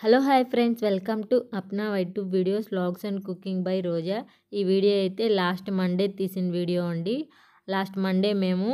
Hello hi friends welcome to Apna white videos vlogs and cooking by Roja ఈ video అయితే last Monday తీసిన video అండి last Monday మేము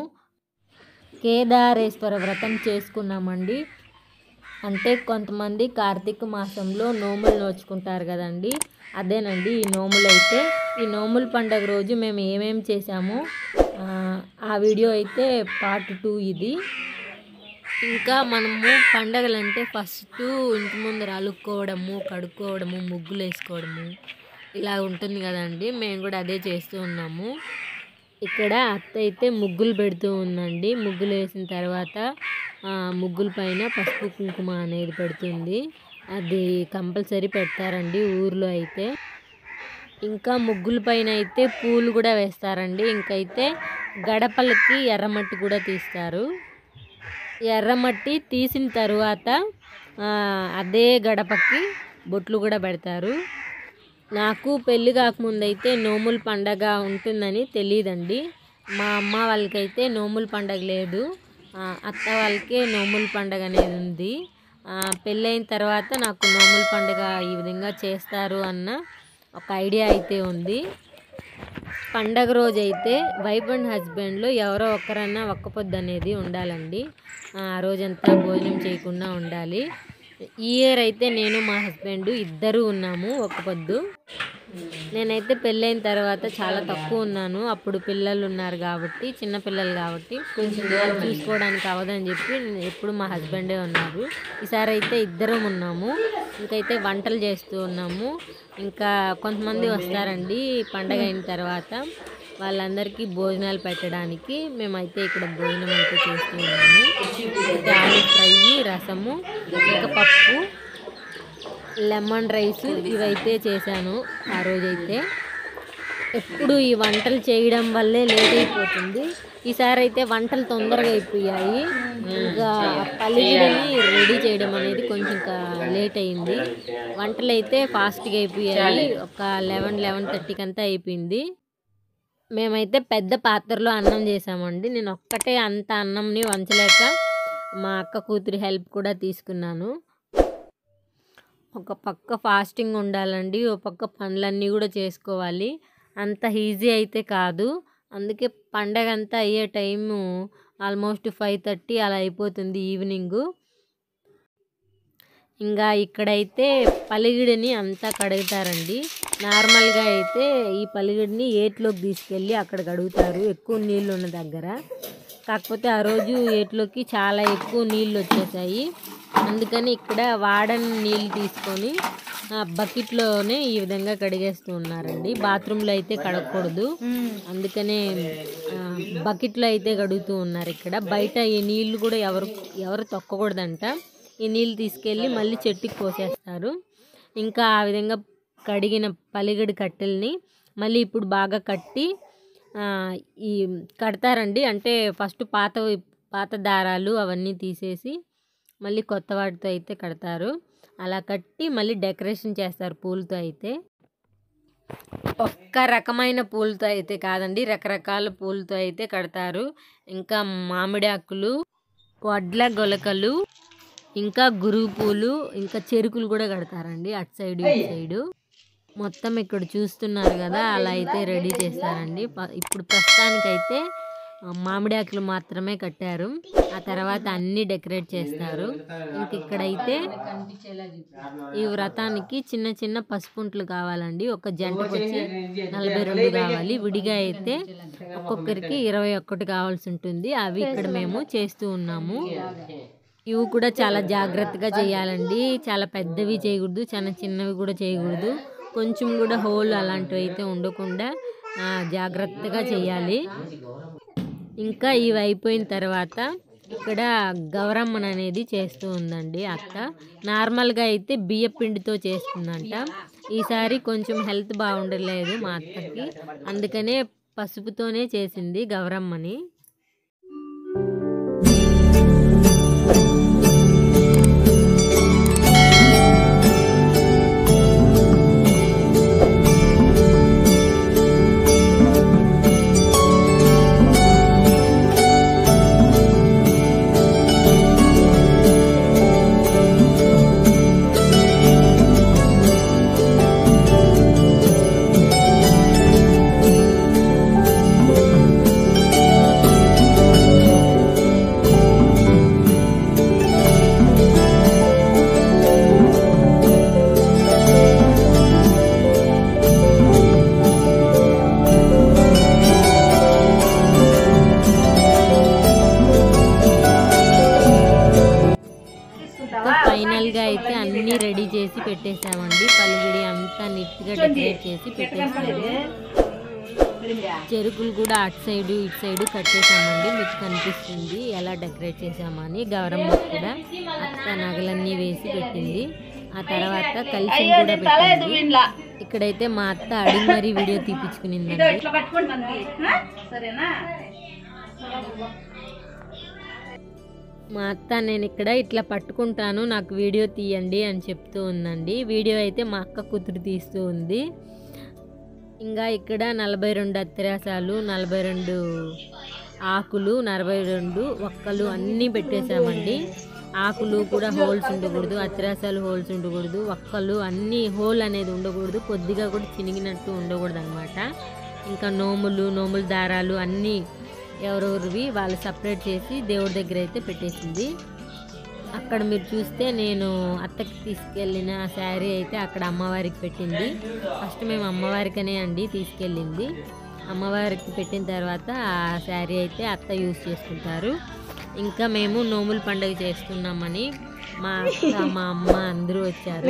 కేదారేశ్వర వ్రతం చేసుకున్నామండి అంటే కొంతమంది కార్తీక మాసంలో నోములు నోచుకుంటారు కదండి అదేనండి ఈ నోములు అయితే ఈ నోముల పండగ రోజు మేము ఏమేమి చేసామో ఆ, ఆ వీడియో అయితే పార్ట్ టూ ఇది ఇంకా మనము పండగలంటే ఫస్ట్ ఇంటి ముందర అలుక్కోవడము కడుక్కోవడము ముగ్గులు వేసుకోవడము ఇలా ఉంటుంది కదండి మేము కూడా అదే చేస్తూ ఉన్నాము ఇక్కడ అత్త అయితే ముగ్గులు పెడుతూ ఉందండి ముగ్గులు వేసిన తర్వాత ఆ, ముగ్గుల పైన పసుపు కుంకుమ అనేది పెడుతుంది అది కంపల్సరీ పెడతారండి ఊర్లో అయితే ఇంకా ముగ్గుల పైన అయితే పూలు కూడా వేస్తారండి ఇంకైతే గడపలకి ఎర్రమట్టి కూడా తీస్తారు ఎర్రమట్టి తీసిన తరువాత ఆ, అదే గడపకి బొట్లు కూడా పెడతారు నాకు పెళ్ళి కాకముందు అయితే నోముల పండగ ఉంటుందని తెలియదండి మా అమ్మ వాళ్ళకైతే నోముల పండగ లేదు ఆ, అత్త వాళ్ళకే నోముల పండగ అనేది ఉంది ఆ, పెళ్ళైన తర్వాత నాకు నోముల పండగ ఈ విధంగా చేస్తారు అన్న ఒక ఐడియా అయితే ఉంది పండగ రోజు అయితే వైఫ్ అండ్ హస్బెండ్లో ఎవరో ఒకరన్నా ఒక్క పొద్దు అనేది ఉండాలండి ఆ రోజంతా భోజనం చేయకుండా ఉండాలి ఈ ఇయర్ అయితే నేను మా హస్బెండ్ ఇద్దరు ఉన్నాము ఒక్క పొద్దు నేనైతే పెళ్ళైన తర్వాత చాలా తక్కువ ఉన్నాను అప్పుడు పిల్లలు ఉన్నారు కాబట్టి చిన్న పిల్లలు కాబట్టి కొంచెం వాళ్ళు చూసుకోవడానికి అవ్వదని చెప్పి నేను ఎప్పుడు మా హస్బెండే ఉన్నారు ఈసారి అయితే ఇద్దరం ఉన్నాము ఇంకైతే వంటలు చేస్తూ ఉన్నాము ఇంకా కొంతమంది వస్తారండి పండగ అయిన తర్వాత వాళ్ళందరికీ భోజనాలు పెట్టడానికి మేమైతే ఇక్కడ భోజనం అయితే చేస్తూ ఉన్నాము అయితే ఆలు ఫ్రై రసము ఇంకా పప్పు లెమన్ రైస్ ఇవైతే చేశాను ఆ రోజైతే ఎప్పుడు ఈ వంటలు చేయడం వల్లే లేట్ అయిపోతుంది ఈసారి అయితే వంటలు తొందరగా అయిపోయాయి ఇంకా పల్లిగిడిని రెడీ చేయడం అనేది కొంచెం ఇంకా లేట్ అయింది వంటలు అయితే ఫాస్ట్గా అయిపోయాయి ఒక లెవెన్ లెవెన్ థర్టీకి అంతా అయిపోయింది మేమైతే పెద్ద పాత్రలో అన్నం చేసామండి నేను ఒక్కటే అంత అన్నంని వంచలేక మా అక్క కూతురి హెల్ప్ కూడా తీసుకున్నాను ఒక పక్క ఫాస్టింగ్ ఉండాలండి ఒక పక్క పనులన్నీ కూడా చేసుకోవాలి అంత ఈజీ అయితే కాదు అందుకే పండగ అంతా అయ్యే టైము ఆల్మోస్ట్ ఫైవ్ థర్టీ అలా అయిపోతుంది ఈవినింగు ఇంకా ఇక్కడైతే పలిగిడిని అంతా కడుగుతారండి నార్మల్గా అయితే ఈ పలిగిడిని ఏట్లోకి తీసుకెళ్ళి అక్కడ కడుగుతారు ఎక్కువ నీళ్ళు ఉన్న దగ్గర కాకపోతే ఆ రోజు ఏట్లోకి చాలా ఎక్కువ నీళ్ళు వచ్చేసాయి అందుకని ఇక్కడ వాడని నీళ్ళు తీసుకొని ఆ బకెట్లోనే ఈ విధంగా కడిగేస్తూ ఉన్నారండి బాత్రూంలో అయితే కడగకూడదు అందుకనే ఆ, బకెట్లో అయితే కడుగుతూ ఉన్నారు ఇక్కడ బయట ఈ నీళ్లు కూడా ఎవరు ఎవరు తొక్కకూడదంట ఈ నీళ్ళు తీసుకెళ్ళి మళ్ళీ చెట్టుకి పోసేస్తారు ఇంకా ఆ విధంగా కడిగిన పలిగడి కట్టెల్ని మళ్ళీ ఇప్పుడు బాగా కట్టి ఆ, ఈ కడతారండి అంటే ఫస్ట్ పాత పాత దారాలు అవన్నీ తీసేసి మళ్ళీ కొత్త వాటితో అయితే కడతారు అలా కట్టి మళ్ళీ డెకరేషన్ చేస్తారు పూలతో అయితే ఒక్క రకమైన పూలతో అయితే కాదండి రకరకాల పూలతో అయితే కడతారు ఇంకా మామిడి ఆకులు వడ్ల గొలకలు ఇంకా గురువు పూలు ఇంకా చెరుకులు కూడా కడతారండి అటు సైడు ఇటు సైడు మొత్తం ఇక్కడ చూస్తున్నారు కదా అలా అయితే రెడీ చేస్తారండి ప- ఇప్పుడు ప్రస్తుతానికైతే ఆ, మామిడి ఆకులు మాత్రమే కట్టారు ఆ తర్వాత అన్ని డెకరేట్ చేస్తారు ఇంక ఇక్కడైతే ఈ వ్రతానికి చిన్న చిన్న పసుపుంట్లు కావాలండి ఒక జంటకు వచ్చి నలభై రెండు కావాలి విడిగా అయితే ఒక్కొక్కరికి ఇరవై ఒక్కటి కావాల్సి ఉంటుంది అవి ఇక్కడ మేము చేస్తూ ఉన్నాము ఇవి కూడా చాలా జాగ్రత్తగా చేయాలండి చాలా పెద్దవి చేయకూడదు చాలా చిన్నవి కూడా చేయకూడదు కొంచెం కూడా హోల్ అలాంటివి అయితే ఉండకుండా ఆ, జాగ్రత్తగా చేయాలి ఇంకా ఇవి అయిపోయిన తర్వాత ఇక్కడ గౌరమ్మన్ అనేది చేస్తూ ఉందండి అక్క నార్మల్గా అయితే బియ్య పిండితో చేస్తుందంట ఈసారి కొంచెం హెల్త్ బాగుండలేదు మా అత్తకి అందుకనే పసుపుతోనే చేసింది గౌరమ్మని నీట్గా అయితే అన్నీ రెడీ చేసి పెట్టేసామండి పల్లిగిడి అంతా నీట్గా డెకరేట్ చేసి పెట్టేసాము చెరుకులు కూడా అటు సైడు ఇటు సైడు కట్టేసామండి మీకు కనిపిస్తుంది ఎలా డెకరేట్ చేసామని గౌరమ్మ కూడా అత్త నగలన్నీ వేసి పెట్టింది ఆ తర్వాత కలిసి కూడా పెట్టింది ఇక్కడైతే మా అత్త అడిగి మరీ వీడియో తీపించుకునిందండి ఇట్లా పట్టుకోండి మనకి ఆ? సరేనా మా అత్త నేను ఇక్కడ ఇట్లా పట్టుకుంటాను నాకు వీడియో తీయండి అని చెప్తూ ఉందండి వీడియో అయితే మా అక్క కూతురు తీస్తూ ఉంది ఇంకా ఇక్కడ నలభై రెండు అత్తిరాసాలు నలభై రెండు ఆకులు నలభై రెండు ఒక్కలు అన్నీ పెట్టేశామండి ఆకులు కూడా హోల్స్ ఉండకూడదు అత్తిరాసాలు హోల్స్ ఉండకూడదు ఒక్కలు అన్నీ హోల్ అనేది ఉండకూడదు కొద్దిగా కూడా చినిగినట్టు ఉండకూడదు అనమాట ఇంకా నోములు నోముల దారాలు అన్నీ ఎవరెవరివి వాళ్ళు సపరేట్ చేసి దేవుడి దగ్గర అయితే పెట్టేసింది అక్కడ మీరు చూస్తే నేను అత్తకి తీసుకెళ్ళిన శారీ అయితే అక్కడ అమ్మవారికి పెట్టింది ఫస్ట్ మేము అమ్మవారికనే అండి తీసుకెళ్ళింది అమ్మవారికి పెట్టిన తర్వాత ఆ శారీ అయితే అత్త యూజ్ చేసుకుంటారు ఇంకా మేము నోముల పండుగ చేస్తున్నామని మా అక్క మా అమ్మ అందరూ వచ్చారు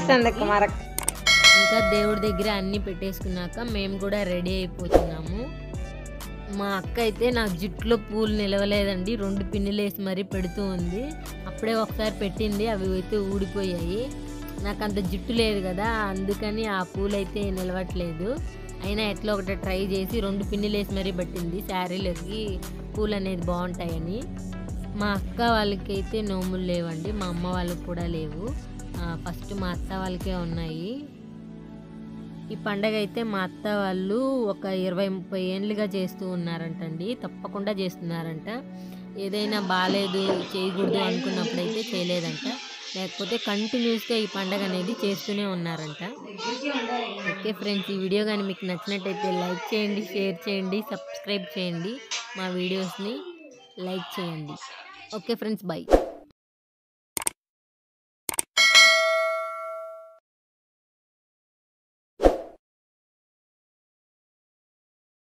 ఇంకా దేవుడి దగ్గర అన్ని పెట్టేసుకున్నాక మేము కూడా రెడీ అయిపోతున్నాము మా అక్క అయితే నా జుట్టులో పూలు నిలవలేదండి రెండు పిన్నులు వేసి మరీ పెడుతూ ఉంది అప్పుడే ఒకసారి పెట్టింది అవి అయితే ఊడిపోయాయి నాకు అంత జుట్టు లేదు కదా అందుకని ఆ పూలు అయితే నిలవట్లేదు అయినా ఎట్లా ఒకటి ట్రై చేసి రెండు పిన్నులు వేసి మరీ పట్టింది శారీలోకి పూలు అనేది బాగుంటాయని మా అక్క వాళ్ళకైతే నోములు లేవండి మా అమ్మ వాళ్ళకి కూడా లేవు ఫస్ట్ మా అత్త వాళ్ళకే ఉన్నాయి ఈ పండగ అయితే మా అత్త వాళ్ళు ఒక ఇరవై ముప్పై ఏళ్ళుగా చేస్తూ ఉన్నారంటండి తప్పకుండా చేస్తున్నారంట ఏదైనా బాగాలేదు చేయకూడదు అనుకున్నప్పుడైతే చేయలేదంట లేకపోతే కంటిన్యూస్గా ఈ పండగ అనేది చేస్తూనే ఉన్నారంట ఓకే ఫ్రెండ్స్ ఈ వీడియో కానీ మీకు నచ్చినట్టయితే లైక్ చేయండి షేర్ చేయండి సబ్స్క్రైబ్ చేయండి మా వీడియోస్ని లైక్ చేయండి ఓకే ఫ్రెండ్స్ బై